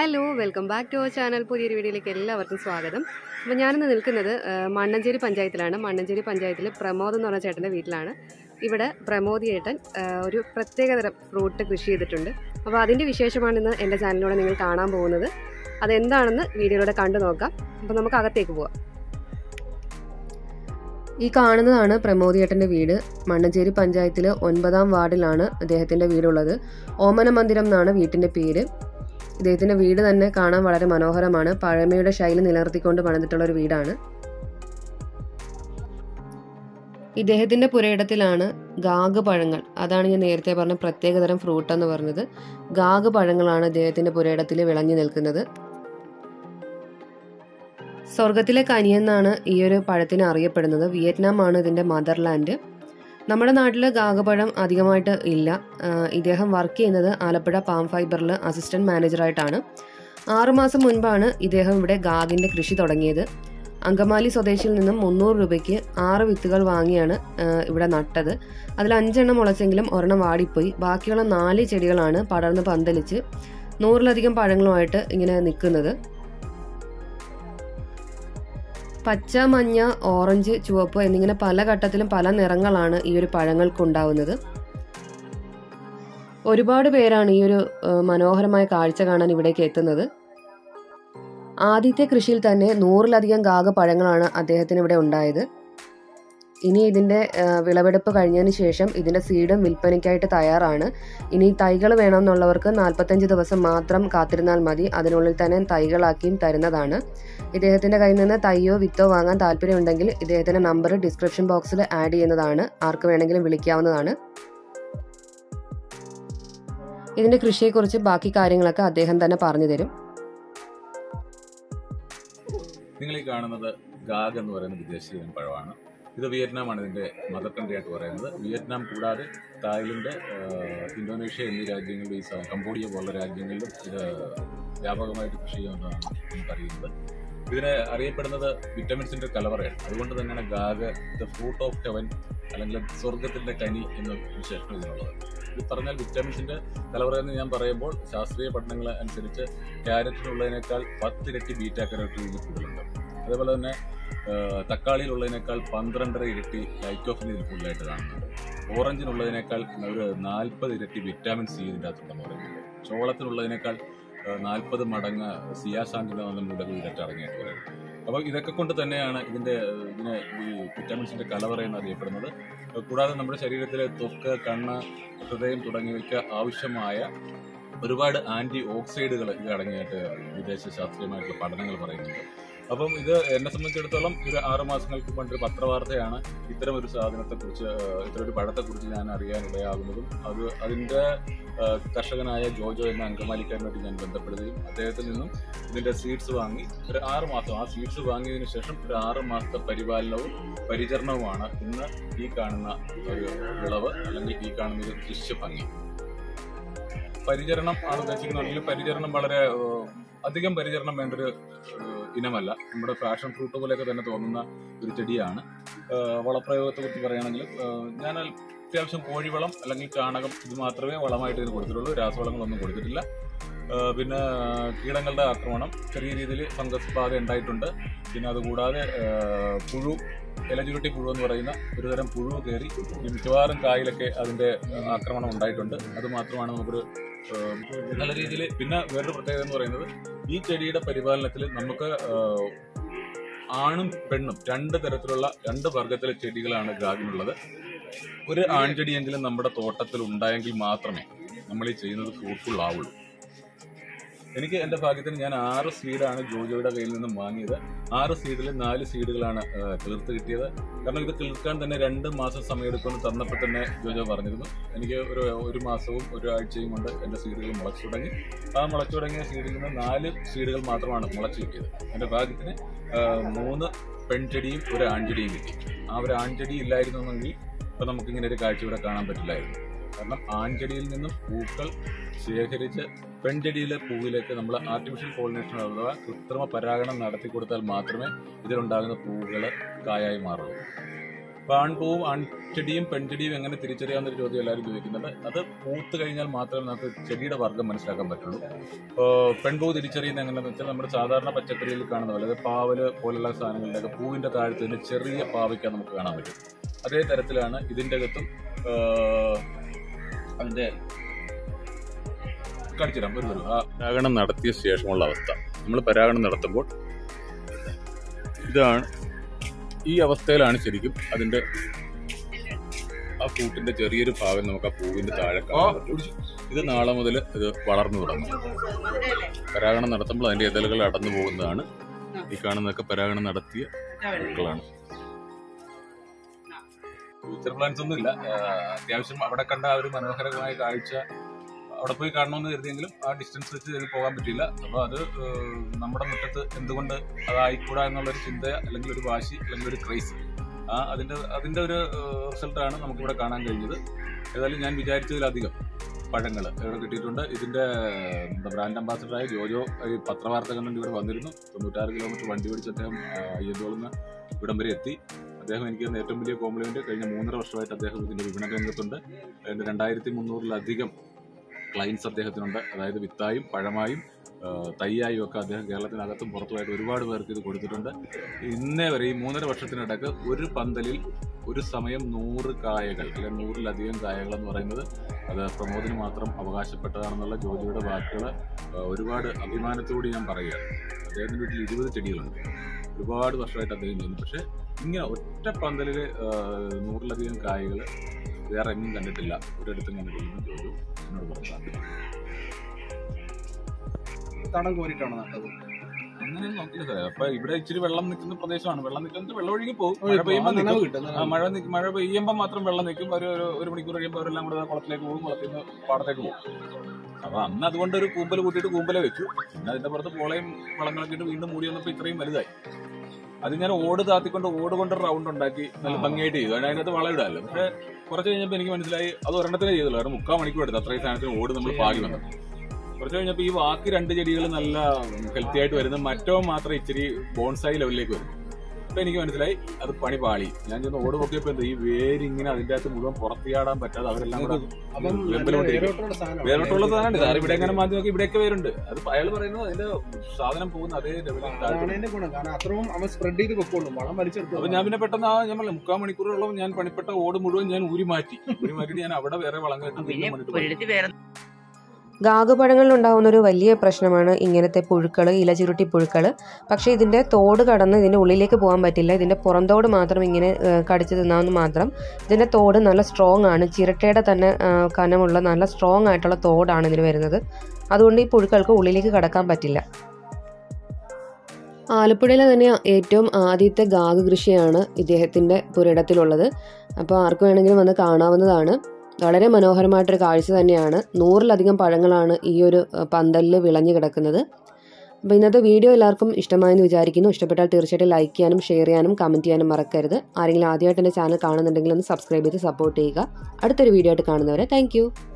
Hello welcome back to അവർ channel പുതിയൊരു വീഡിയോയിലേക്ക് എല്ലാവർക്കും സ്വാഗതം അപ്പോൾ ഞാനിന്ന് നിൽക്കുന്നത് ആ, മണ്ണഞ്ചേരി പഞ്ചായത്തിലാണ് മണ്ണഞ്ചേരി പഞ്ചായത്തിൽ പ്രമോദ് എന്ന് പറഞ്ഞ ചേട്ടൻ്റെ വീട്ടിലാണ് ഇവിടെ പ്രമോദ് ചേട്ടൻ ആ, ഒരു പ്രത്യേകതരം ഫ്രൂട്ട് കൃഷി ചെയ്തിട്ടുണ്ട് അപ്പോൾ അതിൻ്റെ വിശേഷമാണ് ഇന്ന് എൻ്റെ ചാനലിലൂടെ നിങ്ങൾ കാണാൻ പോകുന്നത് അതെന്താണെന്ന് വീഡിയോയിലൂടെ കണ്ടു നോക്കാം അപ്പോൾ നമുക്ക് അകത്തേക്ക് പോവാം ഈ കാണുന്നതാണ് പ്രമോദ് ചേട്ടൻ്റെ വീട് മണ്ണഞ്ചേരി പഞ്ചായത്തിൽ ഒൻപതാം വാർഡിലാണ് അദ്ദേഹത്തിൻ്റെ വീടുള്ളത് ഓമന മന്ദിരം എന്നാണ് വീട്ടിൻ്റെ പേര് ഇദ്ദേഹത്തിന്റെ വീട് തന്നെ കാണാൻ വളരെ മനോഹരമാണ് പഴമയുടെ ശൈലി നിലനിർത്തിക്കൊണ്ട് പണിതിട്ടുള്ള ഒരു വീടാണ് ഇദ്ദേഹത്തിന്റെ പുരയിടത്തിലാണ് ഗാഗ് പഴങ്ങൾ അതാണ് ഞാൻ നേരത്തെ പറഞ്ഞ പ്രത്യേകതരം ഫ്രൂട്ട് എന്ന് പറഞ്ഞത് ഗാഗ് പഴങ്ങളാണ് ഇദ്ദേഹത്തിന്റെ പുരയിടത്തിൽ വിളഞ്ഞു നിൽക്കുന്നത് സ്വർഗത്തിലെ കനിയെന്നാണ് ഈ ഒരു പഴത്തിന് അറിയപ്പെടുന്നത് വിയറ്റ്നാം ആണ് ഇതിന്റെ മദർലാൻഡ് നമ്മുടെ നാട്ടിൽ ഗാഗപഴം അധികമായിട്ട് ഇല്ല ആഹ് ഇദ്ദേഹം വർക്ക് ചെയ്യുന്നത് ആലപ്പുഴ പാം ഫൈബറിൽ അസിസ്റ്റന്റ് മാനേജറായിട്ടാണ് ആറുമാസം മുൻപാണ് ഇദ്ദേഹം ഇവിടെ ഗാഗിന്റെ കൃഷി തുടങ്ങിയത് അങ്കമാലി സ്വദേശിയിൽ നിന്നും മുന്നൂറ് രൂപയ്ക്ക് ആറ് വിത്തുകൾ വാങ്ങിയാണ് ആഹ് ഇവിടെ നട്ടത് അതിൽ അഞ്ചെണ്ണം മുളച്ചെങ്കിലും ഒരെണ്ണം വാടിപ്പോയി ബാക്കിയുള്ള നാല് ചെടികളാണ് പടർന്ന് പന്തലിച്ച് നൂറിലധികം പഴങ്ങളുമായിട്ട് ഇങ്ങനെ നിൽക്കുന്നത് പച്ച മഞ്ഞ ഓറഞ്ച് ചുവപ്പ് എന്നിങ്ങനെ പല ഘട്ടത്തിലും പല നിറങ്ങളാണ് ഈ ഒരു പഴങ്ങൾക്ക് ഉണ്ടാവുന്നത് ഒരുപാട് പേരാണ് ഈ ഒരു ഏഹ്, മനോഹരമായ കാഴ്ച കാണാൻ ഇവിടേക്ക് എത്തുന്നത് ആദ്യത്തെ കൃഷിയിൽ തന്നെ നൂറിലധികം ഗാഗ പഴങ്ങളാണ് അദ്ദേഹത്തിന് ഇവിടെ ഉണ്ടായത് ഇനി ഇതിന്റെ ഏഹ്, വിളവെടുപ്പ് കഴിഞ്ഞതിന് ശേഷം ഇതിന്റെ സീഡും വിൽപ്പനയ്ക്കായിട്ട് തയ്യാറാണ് ഇനി തൈകൾ വേണമെന്നുള്ളവർക്ക് നാൽപ്പത്തഞ്ച് ദിവസം മാത്രം കാത്തിരുന്നാൽ മതി അതിനുള്ളിൽ തന്നെ തൈകളാക്കിയും തരുന്നതാണ് ഇദ്ദേഹത്തിന്റെ കയ്യിൽ നിന്ന് തൈയോ വിത്തോ വാങ്ങാൻ താല്പര്യമുണ്ടെങ്കിൽ ഇദ്ദേഹത്തിന്റെ നമ്പർ ഡിസ്ക്രിപ്ഷൻ ബോക്സിൽ ആഡ് ചെയ്യുന്നതാണ് ആർക്ക് വേണമെങ്കിലും വിളിക്കാവുന്നതാണ് ഇതിന്റെ കൃഷിയെക്കുറിച്ച് ബാക്കി കാര്യങ്ങളൊക്കെ അദ്ദേഹം തന്നെ പറഞ്ഞു തരും നിങ്ങൾ ഈ കാണുന്നത് ഗാഗ് എന്ന് പറയുന്ന വിദേശീയ പഴമാണ് ഇത് വിയറ്റ്നാമാണ് ഇതിന്റെ മദർ കൺട്രി ആയിട്ട് പറയുന്നത് വിയറ്റ്നാം കൂടാതെ തായ്ലൻഡ് ആഹ്, ഇന്തോനേഷ്യ എന്നീ രാജ്യങ്ങളിലും ഈ സ- കംബോഡിയ പോലുള്ള രാജ്യങ്ങളിലും ഇത് വ്യാപകമായിട്ട് കൃഷി ചെയ്യുന്നതാണ് നമുക്കറിയുന്നത് ഇതിനെ അറിയപ്പെടുന്നത് വിറ്റമിൻസിന്റെ കലവറയാണ് അതുകൊണ്ട് തന്നെയാണ് gac the fruit of heaven അല്ലെങ്കിൽ സ്വർഗത്തിന്റെ കനി എന്ന വിശേഷണം ഇതിനുള്ളത് ഇത് പറഞ്ഞാൽ വിറ്റാമിൻസിന്റെ കലവറ എന്ന് ഞാൻ പറയുമ്പോൾ ശാസ്ത്രീയ പഠനങ്ങൾ അനുസരിച്ച് ക്യാരറ്റിനുള്ളതിനേക്കാൾ പത്തിരട്ടി ബീറ്റാ കരോട്ടീൻ ഇതിൽ കൂടുതലുണ്ട് അതേപോലെ തന്നെ ആ, തക്കാളിയിലുള്ളതിനേക്കാൾ പന്ത്രണ്ടര ഇരട്ടി ലൈക്കോഫിൻ ഇതിൽ കൂടുതലായിട്ട് കാണുന്നുണ്ട് ഓറഞ്ചിനുള്ളതിനേക്കാൾ ഒരു നാൽപ്പത് ഇരട്ടി വിറ്റാമിൻ സി ഇതിൻ്റെ അകത്തുണ്ടെന്ന് പറയുന്നുണ്ട് ചോളത്തിനുള്ളതിനേക്കാൾ നാൽപ്പത് മടങ്ങ് സിയാസാന്റിന് നമ്മുടെ ഇതിലൊക്കെ അടങ്ങിയിട്ട് പറയുന്നത് അപ്പോൾ ഇതൊക്കെ കൊണ്ട് തന്നെയാണ് ഇതിന്റെ ഏഹ്, ഇതിനെ ഈ വിറ്റാമിൻസിന്റെ കലവറ എന്ന് അറിയപ്പെടുന്നത് കൂടാതെ നമ്മുടെ ശരീരത്തിലെ ത്വക്ക് കണ്ണ് ഹൃദയം തുടങ്ങിയവയ്ക്ക് ആവശ്യമായ ഒരുപാട് ആന്റി ഓക്സൈഡുകൾ ഇത് അടങ്ങിയിട്ട് വിദേശ ശാസ്ത്രീയമായിട്ടുള്ള പഠനങ്ങൾ പറയുന്നുണ്ട് അപ്പം ഇത് എന്നെ സംബന്ധിച്ചിടത്തോളം ഒരു ആറ് മാസങ്ങൾക്ക് മുമ്പ് ഒരു പത്രവാർത്തയാണ് ഇത്തരം ഒരു സാധനത്തെ കുറിച്ച് ഇത്തരം ഒരു പഴത്തെ കുറിച്ച് ഞാൻ അറിയാനിടയാകുന്നതും അത് അതിന്റെ ആ, കർഷകനായ ജോജോ എന്ന അങ്കമാലിക്കാരനായിട്ട് ഞാൻ ബന്ധപ്പെടുകയും അദ്ദേഹത്തിൽ നിന്നും ഇതിന്റെ സീഡ്സ് വാങ്ങി ഒരു ആറ് മാസം ആ സീഡ്സ് വാങ്ങിയതിനു ശേഷം ഒരു ആറ് മാസത്തെ പരിപാലനവും പരിചരണവുമാണ് ഇന്ന് ഈ കാണുന്ന ഒരു വിളവ് അല്ലെങ്കിൽ ഈ കാണുന്ന ഒരു ദൃശ്യഭംഗി പരിചരണം ആണ് ഉദ്ദേശിക്കുന്നുണ്ടെങ്കിൽ പരിചരണം വളരെ ഏഹ്, അധികം പരിചരണം വേണ്ട ഒരു ഏഹ്, ഇനമല്ല നമ്മുടെ ഫാഷൻ ഫ്രൂട്ട് പോലെയൊക്കെ തന്നെ തോന്നുന്ന ഒരു ചെടിയാണ് ഏഹ്, വളപ്രയോഗത്തെ കുറിച്ച് പറയുകയാണെങ്കിൽ ഏഹ്, ഞാൻ അത്യാവശ്യം കോഴിവളം അല്ലെങ്കിൽ ചാണകം ഇത് മാത്രമേ വളമായിട്ട് ഇതിന് കൊടുത്തിട്ടുള്ളൂ രാസവളങ്ങളൊന്നും കൊടുത്തിട്ടില്ല ഏഹ്, പിന്നെ കീടങ്ങളുടെ ആക്രമണം ചെറിയ രീതിയിൽ ഫംഗസ് ബാധ ഉണ്ടായിട്ടുണ്ട് പിന്നെ അതുകൂടാതെ ഏഹ്, പുഴു ഇലചുരുട്ടി പുഴു എന്ന് പറയുന്ന ഒരു തരം പുഴു കയറി ഈ മിക്കവാറും കായിലൊക്കെ അതിന്റെ ഏഹ്, ആക്രമണം ഉണ്ടായിട്ടുണ്ട് അത് മാത്രമാണ് നമുക്കൊരു ഏഹ്, നല്ല രീതിയിൽ പിന്നെ വേറൊരു പ്രത്യേകത എന്ന് പറയുന്നത് ഈ ചെടിയുടെ പരിപാലനത്തിൽ നമുക്ക് ഏഹ്, ആണും പെണ്ണും രണ്ട് തരത്തിലുള്ള രണ്ട് വർഗത്തിലെ ചെടികളാണ് ഗാഗിനുള്ളത് ഒരു ആൺചെടിയെങ്കിലും നമ്മുടെ തോട്ടത്തിൽ ഉണ്ടായെങ്കിൽ മാത്രമേ നമ്മൾ ഈ ചെയ്യുന്നത് ഫ്രൂട്ട്ഫുൾ ആവുള്ളൂ എനിക്ക് എന്റെ ഭാഗ്യത്തിന് ഞാൻ ആറ് സീഡാണ് ജോജോയുടെ കയ്യിൽ നിന്നും വാങ്ങിയത് ആറ് സീഡിൽ നാല് സീഡുകളാണ് ഏഹ്, കിളിർത്ത് കിട്ടിയത് കാരണം ഇത് കിളിർക്കാൻ തന്നെ രണ്ട് മാസം സമയമെടുക്കുമെന്ന് തന്നപ്പോൾ തന്നെ ജോജോ പറഞ്ഞിരുന്നു എനിക്ക് ഒരു ഒരു മാസവും ഒരു ആഴ്ചയും കൊണ്ട് എന്റെ സീഡുകൾ മുളച്ചു തുടങ്ങി ആ മുളച്ചു തുടങ്ങിയ സീഡിൽ നിന്ന് നാല് സീഡുകൾ മാത്രമാണ് മുളച്ചു കിട്ടിയത് എന്റെ ഭാഗ്യത്തിന് ഏഹ്, മൂന്ന് പെൺചെടിയും ഒരു ആൺചെടിയും കിട്ടി ആ ഒരു ആൺചെടി ഇല്ലായിരുന്നെങ്കിൽ ഇപ്പൊ നമുക്ക് ഇങ്ങനെ ഒരു കാഴ്ച ഇവിടെ കാണാൻ പറ്റില്ലായിരുന്നു കാരണം ആൺചെടിയിൽ നിന്നും പൂക്കൾ ശേഖരിച്ച് പെൺചെടിയിലെ പൂവിലേക്ക് നമ്മൾ ആർട്ടിഫിഷ്യൽ പോളിനേഷൻ അഥവാ കൃത്രിമ പരാഗണം നടത്തി കൊടുത്താൽ മാത്രമേ ഇതിലുണ്ടാകുന്ന പൂവുകൾ കായായി മാറുള്ളൂ അപ്പോൾ ആൺപൂവും ആൺചെടിയും പെൺചെടിയും എങ്ങനെ തിരിച്ചറിയാവുന്നൊരു ചോദ്യം എല്ലാവരും ചോദിക്കുന്നുണ്ട് അത് പൂത്ത് കഴിഞ്ഞാൽ മാത്രമേ നമുക്ക് ചെടിയുടെ വർഗ്ഗം മനസ്സിലാക്കാൻ പറ്റുള്ളൂ ഇപ്പോൾ പെൺപൂ തിരിച്ചറിയുന്ന എങ്ങനെയാണെന്ന് വെച്ചാൽ നമ്മുടെ സാധാരണ പച്ചക്കറിയിൽ കാണുന്ന പോലെ അതായത് പാവല് പോലുള്ള സാധനങ്ങളുടെയൊക്കെ പൂവിൻ്റെ താഴത്ത് തന്നെ ചെറിയ പാവയ്ക്ക നമുക്ക് കാണാൻ പറ്റും അതേ തരത്തിലാണ് ഇതിൻ്റെ അകത്തും ആ, അതിൻ്റെ കാണിച്ചുതരാം ഒരു വരും ആ പരാഗണം നടത്തിയ ശേഷമുള്ള അവസ്ഥ നമ്മൾ പരാഗണം നടത്തുമ്പോൾ ഇതാണ് ഈ അവസ്ഥയിലാണ് ശരിക്കും അതിന്റെ ആ കൂട്ടിന്റെ ചെറിയൊരു ഭാഗം നമുക്ക് ആ പൂവിന്റെ താഴെ കാണാൻ പറ്റും ഇത് നാളെ മുതൽ ഇത് വളർന്നു തുടങ്ങും പരാഗണം നടത്തുമ്പോൾ അതിന്റെ ഇതളുകൾ അടന്നു പോകുന്നതാണ് ഈ കാണുന്നതൊക്കെ പരാഗണം നടത്തിയ പൂക്കളാണ് ഫ്യൂച്ചർ പ്ലാൻസ് ഒന്നും ഇല്ല അത്യാവശ്യം അവിടെ കണ്ട ആ ഒരു മനോഹരമായ കാഴ്ച അവിടെ പോയി കാണണമെന്ന് കരുതിയെങ്കിലും ആ ഡിസ്റ്റൻസ് വെച്ച് ഇതിൽ പോകാൻ പറ്റില്ല അപ്പോൾ അത് ഏഹ്, നമ്മുടെ മുറ്റത്ത് എന്തുകൊണ്ട് അതായിക്കൂടാ എന്നുള്ളൊരു ചിന്ത അല്ലെങ്കിൽ ഒരു വാശി അല്ലെങ്കിൽ ഒരു ക്രൈസ് ആ അതിന്റെ അതിന്റെ ഒരു റിസൾട്ടാണ് നമുക്കിവിടെ കാണാൻ കഴിഞ്ഞത് ഏതായാലും ഞാൻ വിചാരിച്ചതിലധികം പഴങ്ങൾ ഇവിടെ കിട്ടിയിട്ടുണ്ട് ഇതിന്റെ നമ്മുടെ ബ്രാൻഡ് അംബാസഡറായ ജോജോ ഈ പത്രവാർത്ത കണ്ടുകൊണ്ട് ഇവിടെ വന്നിരുന്നു തൊണ്ണൂറ്റാറ് കിലോമീറ്റർ വണ്ടി പിടിച്ച് അദ്ദേഹം അയ്യന്തോളുന്ന ഇവിടം വരെ എത്തി അദ്ദേഹം എനിക്ക് തന്ന ഏറ്റവും വലിയ കോംപ്ലിമെന്റ് കഴിഞ്ഞ മൂന്നര വർഷമായിട്ട് അദ്ദേഹം ഇതിന്റെ വിപണന രംഗത്തുണ്ട് അതിന്റെ രണ്ടായിരത്തി മുന്നൂറിലധികം ക്ലയൻസ് അദ്ദേഹത്തിനുണ്ട് അതായത് വിത്തായും പഴമായും ആ, തൈയായും ഒക്കെ അദ്ദേഹം കേരളത്തിനകത്തും പുറത്തുമായിട്ട് ഒരുപാട് പേർക്ക് ഇത് കൊടുത്തിട്ടുണ്ട് ഇന്നേ വരെ ഈ മൂന്നര വർഷത്തിനിടക്ക് ഒരു പന്തലിൽ ഒരു സമയം നൂറ് കായകൾ അല്ലെങ്കിൽ നൂറിലധികം കായകൾ എന്ന് പറയുന്നത് അത് പ്രമോദിന് മാത്രം അവകാശപ്പെട്ടതാണെന്നുള്ള ജോജിയുടെ വാക്കുകൾ ഒരുപാട് അഭിമാനത്തോടെ ഞാൻ പറയുകയാണ് അദ്ദേഹത്തിൻ്റെ വീട്ടിൽ ഇരുപത് ചെടികളുണ്ട് ഒരുപാട് വർഷമായിട്ട് അദ്ദേഹം ചെയ്യുന്നു പക്ഷേ ഇങ്ങനെ ഒറ്റ പന്തലിൽ നൂറിലധികം കായകൾ വേറെ എങ്ങും കണ്ടിട്ടില്ല ഒരിടത്തും കണ്ടിട്ടില്ല എന്ന് ജോജു എന്നോട് പറഞ്ഞു തടം കോരിട്ടാണ് നട്ടത് അങ്ങനെ നോക്കില്ല സാറേ അപ്പൊ ഇവിടെ ഇച്ചിരി വെള്ളം നിൽക്കുന്ന പ്രദേശമാണ് വെള്ളം നിൽക്കുന്നത് വെള്ളം ഒഴുകി പോകും മഴ പെയ്യുമ്പോൾ നിൽക്കും നനവ് കിട്ടും ആ, മഴ നിക്ക് മഴ പെയ്യുമ്പോൾ മാത്രം വെള്ളം നിൽക്കും ഒരു ഒരു ഒരു മണിക്കൂർ കഴിയുമ്പോൾ അവരെല്ലാം കൂടെ കുളത്തിലേക്ക് പോകും കുളത്തിൽ നിന്ന് പാടത്തേക്ക് പോകും അപ്പൊ അന്ന് അതുകൊണ്ട് ഒരു കൂമ്പൽ കൂട്ടിയിട്ട് കൂമ്പല വെച്ചു പിന്നെ അതിന്റെ പുറത്ത് പോളയും വളങ്ങളൊക്കെ ഇട്ട് വീണ്ടും മൂടി വന്നപ്പോൾ ഇത്രയും വലുതായി അത് ഞാൻ ഓട് താത്തിക്കൊണ്ട് ഓട് കൊണ്ട് റൗണ്ട് ഉണ്ടാക്കി നല്ല ഭംഗിയായിട്ട് ചെയ്തു കാരണം അതിനകത്ത് വളം ഇടാമല്ലോ പക്ഷെ കുറച്ച് കഴിഞ്ഞപ്പോൾ എനിക്ക് മനസ്സിലായി അത് ഒരെണ്ണത്തിനെ ചെയ്തുള്ളൂ കാരണം മുക്കാൽ മണിക്കൂർ എടുത്തു അത്രയും സാധനത്തിന് ഓട് നമ്മൾ പാകി വന്നു കുറച്ച് കഴിഞ്ഞപ്പോൾ ഈ ബാക്കി രണ്ട് ചെടികൾ നല്ല ഹെൽത്തി ആയിട്ട് വരുന്നു മറ്റോ മാത്രം ഇച്ചിരി ബോൺസായി ലെവലിലേക്ക് വരും അപ്പൊ എനിക്ക് മനസ്സിലായി അത് പണി പാളി ഞാൻ ചെന്ന് ഓട് പൊക്കിയപ്പോ എന്താ ഈ വേരിങ്ങനെ അതിന്റെ അകത്ത് മുഴുവൻ പുറത്തിയാടാൻ പറ്റാതെ അവരെല്ലാം കൂടെ അപ്പം വെമ്പലോണ്ടിരിക്കും. വേരോട്ടുള്ള സാധനമാണ്. വേറിട്ടുള്ള സാധനമാണ് സാർ ഇവിടെ എങ്ങനെ മാറ്റി നോക്കി ഇവിടെയൊക്കെ വേരുണ്ട് അത് അയാൾ പറയുന്നത് അതിന്റെ സാധനം പോകുന്ന അതേ ലെവലിൽ അതാണ് താഴ്ത്തും. അതിന്റെ ഗുണം കാരണം അത്രയും അവൻ സ്പ്രെഡ് ചെയ്ത് പൊക്കോളും വളം അപ്പൊ വലിച്ചെടുത്തു ഞാൻ പിന്നെ പെട്ടെന്ന് ആ ഞാൻ പറഞ്ഞില്ലേ, മുക്കാൽ മണിക്കൂറോളം ഞാൻ പണിപ്പെട്ട ഓട് മുഴുവൻ ഞാൻ ഊരി മാറ്റി ഊരി മാറ്റിയിട്ട് ഞാൻ അവിടെ വേറെ വളം കേട്ട് പിന്നെ വീണ്ടും പണിട്ട് പോയി. ഒരിടത്ത് വേറെ ഗാഗുപഴങ്ങളിൽ ഉണ്ടാകുന്ന ഒരു വലിയ പ്രശ്നമാണ് ഇങ്ങനത്തെ പുഴുക്കൾ ഇലചുരുട്ടി പുഴുക്കൾ പക്ഷേ ഇതിൻ്റെ തോട് കടന്ന് ഇതിൻ്റെ ഉള്ളിലേക്ക് പോകാൻ പറ്റില്ല ഇതിൻ്റെ പുറന്തോട് മാത്രം ഇങ്ങനെ ഏഹ്, കടിച്ചു തിന്നാവുന്ന മാത്രം ഇതിൻ്റെ തോട് നല്ല സ്ട്രോങ് ആണ് ചിരട്ടയുടെ തന്നെ ഏഹ്, കനമുള്ള നല്ല സ്ട്രോങ് ആയിട്ടുള്ള തോടാണ് ഇതിന് വരുന്നത് അതുകൊണ്ട് ഈ പുഴുക്കൾക്ക് ഉള്ളിലേക്ക് കടക്കാൻ പറ്റില്ല ആലപ്പുഴയിലെ തന്നെ ഏറ്റവും ആദ്യത്തെ ഗാഗ് കൃഷിയാണ് ഇദ്ദേഹത്തിൻ്റെ പുരയിടത്തിലുള്ളത് അപ്പോൾ ആർക്ക് വേണമെങ്കിലും വന്ന് കാണാവുന്നതാണ് വളരെ മനോഹരമായിട്ടൊരു കാഴ്ച തന്നെയാണ് നൂറിലധികം പഴങ്ങളാണ് ഈ ഒരു അഹ്, പന്തലിൽ വിളഞ്ഞു കിടക്കുന്നത് അപ്പോൾ ഇന്നത്തെ വീഡിയോ എല്ലാവർക്കും ഇഷ്ടമായെന്ന് വിചാരിക്കുന്നു ഇഷ്ടപ്പെട്ടാൽ തീർച്ചയായിട്ടും ലൈക്ക് ചെയ്യാനും ഷെയർ ചെയ്യാനും കമൻറ്റ് ചെയ്യാനും മറക്കരുത് ആരെങ്കിലും ആദ്യമായിട്ട് എൻ്റെ ചാനൽ കാണുന്നുണ്ടെങ്കിൽ ഒന്ന് സബ്സ്ക്രൈബ് ചെയ്ത് സപ്പോർട്ട് ചെയ്യുക അടുത്തൊരു വീഡിയോ ആയിട്ട് കാണുന്നവരെ താങ്ക്